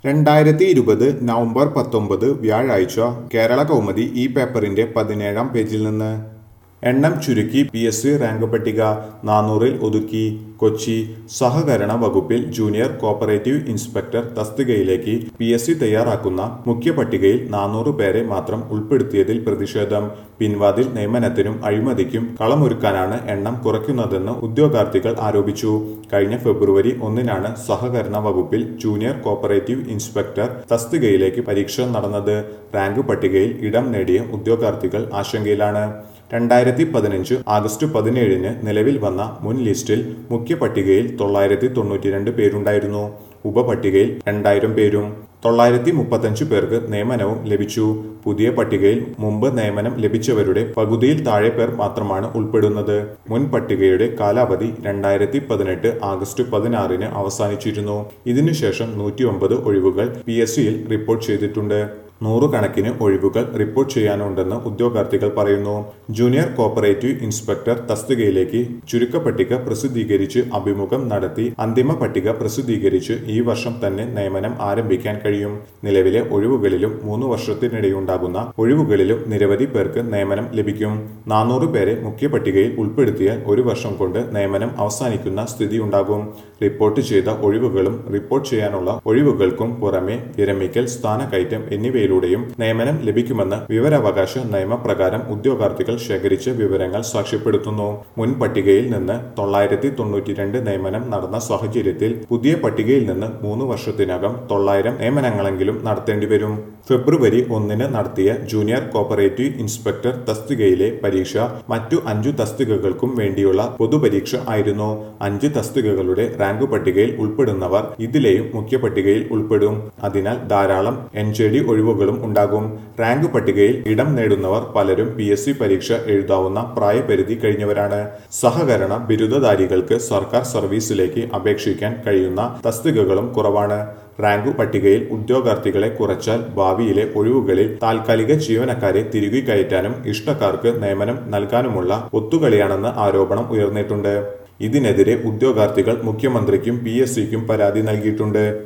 രണ്ടായിരത്തി ഇരുപത് നവംബർ പത്തൊമ്പത് വ്യാഴാഴ്ച കേരള കൗമുദി ഈ പേപ്പറിന്റെ പതിനേഴാം പേജിൽ നിന്ന് എണ്ണം ചുരുക്കി പി എസ് സി റാങ്ക് പട്ടിക നാനൂറിൽ ഒതുക്കി കൊച്ചി സഹകരണ വകുപ്പിൽ ജൂനിയർ കോപ്പറേറ്റീവ് ഇൻസ്പെക്ടർ തസ്തികയിലേക്ക് പി എസ് സി തയ്യാറാക്കുന്ന മുഖ്യ പട്ടികയിൽ നാനൂറ് പേരെ മാത്രം ഉൾപ്പെടുത്തിയതിൽ പ്രതിഷേധം പിൻവാതിൽ നിയമനത്തിനും അഴിമതിക്കും കളമൊരുക്കാനാണ് എണ്ണം കുറയ്ക്കുന്നതെന്ന് ഉദ്യോഗാർത്ഥികൾ ആരോപിച്ചു കഴിഞ്ഞ ഫെബ്രുവരി ഒന്നിനാണ് സഹകരണ വകുപ്പിൽ ജൂനിയർ കോപ്പറേറ്റീവ് ഇൻസ്പെക്ടർ തസ്തികയിലേക്ക് പരീക്ഷ നടന്നത് റാങ്ക് പട്ടികയിൽ ഇടം നേടിയ ഉദ്യോഗാർത്ഥികൾ ആശങ്കയിലാണ് രണ്ടായിരത്തി പതിനഞ്ച് ആഗസ്റ്റ് പതിനേഴിന് നിലവിൽ വന്ന മുൻ ലിസ്റ്റിൽ മുഖ്യ പട്ടികയിൽ തൊള്ളായിരത്തി തൊണ്ണൂറ്റിരണ്ട് പേരുണ്ടായിരുന്നു ഉപപട്ടികയിൽ രണ്ടായിരം പേരും തൊള്ളായിരത്തി മുപ്പത്തഞ്ച് പേർക്ക് നിയമനവും ലഭിച്ചു പുതിയ പട്ടികയിൽ മുമ്പ് നിയമനം ലഭിച്ചവരുടെ പകുതിയിൽ താഴെ പേർ മാത്രമാണ് ഉൾപ്പെടുന്നത് മുൻ പട്ടികയുടെ കാലാവധി രണ്ടായിരത്തി പതിനെട്ട് ആഗസ്റ്റ് പതിനാറിന് അവസാനിച്ചിരുന്നു ഇതിനുശേഷം നൂറ്റിയൊമ്പത് ഒഴിവുകൾ പി എസ് സിയിൽ റിപ്പോർട്ട് ചെയ്തിട്ടുണ്ട് നൂറുകണക്കിന് ഒഴിവുകൾ റിപ്പോർട്ട് ചെയ്യാനുണ്ടെന്ന് ഉദ്യോഗാർത്ഥികൾ പറയുന്നു ജൂനിയർ കോപ്പറേറ്റീവ് ഇൻസ്പെക്ടർ തസ്തികയിലേക്ക് ചുരുക്കപ്പട്ടിക പ്രസിദ്ധീകരിച്ച് അഭിമുഖം നടത്തി അന്തിമ പട്ടിക പ്രസിദ്ധീകരിച്ച് ഈ വർഷം തന്നെ നിയമനം ആരംഭിക്കാൻ കഴിയും നിലവിലെ ഒഴിവുകളിലും മൂന്ന് വർഷത്തിനിടെയുണ്ടാകുന്ന ഒഴിവുകളിലും നിരവധി പേർക്ക് നിയമനം ലഭിക്കും നാനൂറ് പേരെ മുഖ്യ പട്ടികയിൽ ഉൾപ്പെടുത്തിയാൽ ഒരു വർഷം കൊണ്ട് നിയമനം അവസാനിക്കുന്ന സ്ഥിതിയുണ്ടാകും റിപ്പോർട്ട് ചെയ്ത ഒഴിവുകളും റിപ്പോർട്ട് ചെയ്യാനുള്ള ഒഴിവുകൾക്കും പുറമെ വിരമിക്കൽ സ്ഥാനക്കയറ്റം എന്നിവയിലൂടെയും നിയമനം ലഭിക്കുമെന്ന് വിവരാവകാശ നിയമപ്രകാരം ഉദ്യോഗാർത്ഥികൾ ശേഖരിച്ച വിവരങ്ങൾ സാക്ഷ്യപ്പെടുത്തുന്നു മുൻ പട്ടികയിൽ നിന്ന് തൊള്ളായിരത്തി തൊണ്ണൂറ്റിരണ്ട് നിയമനം നടന്ന സാഹചര്യത്തിൽ പുതിയ പട്ടികയിൽ നിന്ന് മൂന്ന് വർഷത്തിനകം തൊള്ളായിരം നിയമനങ്ങളെങ്കിലും നടത്തേണ്ടി വരും ഫെബ്രുവരി ഒന്നിന് നടത്തിയ ജൂനിയർ കോപ്പറേറ്റീവ് ഇൻസ്പെക്ടർ തസ്തികയിലെ പരീക്ഷ മറ്റു അഞ്ചു തസ്തികകൾക്കും വേണ്ടിയുള്ള പൊതുപരീക്ഷ ആയിരുന്നു അഞ്ച് തസ്തികകളുടെ റാങ്ക് പട്ടികയിൽ ഉൾപ്പെടുന്നവർ ഇതിലെയും മുഖ്യ പട്ടികയിൽ ഉൾപ്പെടും അതിനാൽ ധാരാളം എൻ ജെ ഡി ഒഴിവുകളും ഉണ്ടാകും റാങ്ക് പട്ടികയിൽ ഇടം നേടുന്നവർ പലരും പി എസ് സി പരീക്ഷ എഴുതാവുന്ന പ്രായപരിധി കഴിഞ്ഞവരാണ് സഹകരണ ബിരുദധാരികൾക്ക് സർക്കാർ സർവീസിലേക്ക് അപേക്ഷിക്കാൻ കഴിയുന്ന തസ്തികകളും കുറവാണ് റാങ്ക് പട്ടികയിൽ ഉദ്യോഗാർത്ഥികളെ കുറച്ചാൽ ഭാവിയിലെ ഒഴിവുകളിൽ താൽക്കാലിക ജീവനക്കാരെ തിരികെ കയറ്റാനും ഇഷ്ടക്കാർക്ക് നിയമനം നൽകാനുമുള്ള ഒത്തുകളിയാണെന്ന് ആരോപണം ഉയർന്നിട്ടുണ്ട് ഇതിനെതിരെ ഉദ്യോഗാർത്ഥികൾ മുഖ്യമന്ത്രിക്കും പി എസ് സിക്കും പരാതി നൽകിയിട്ടുണ്ട്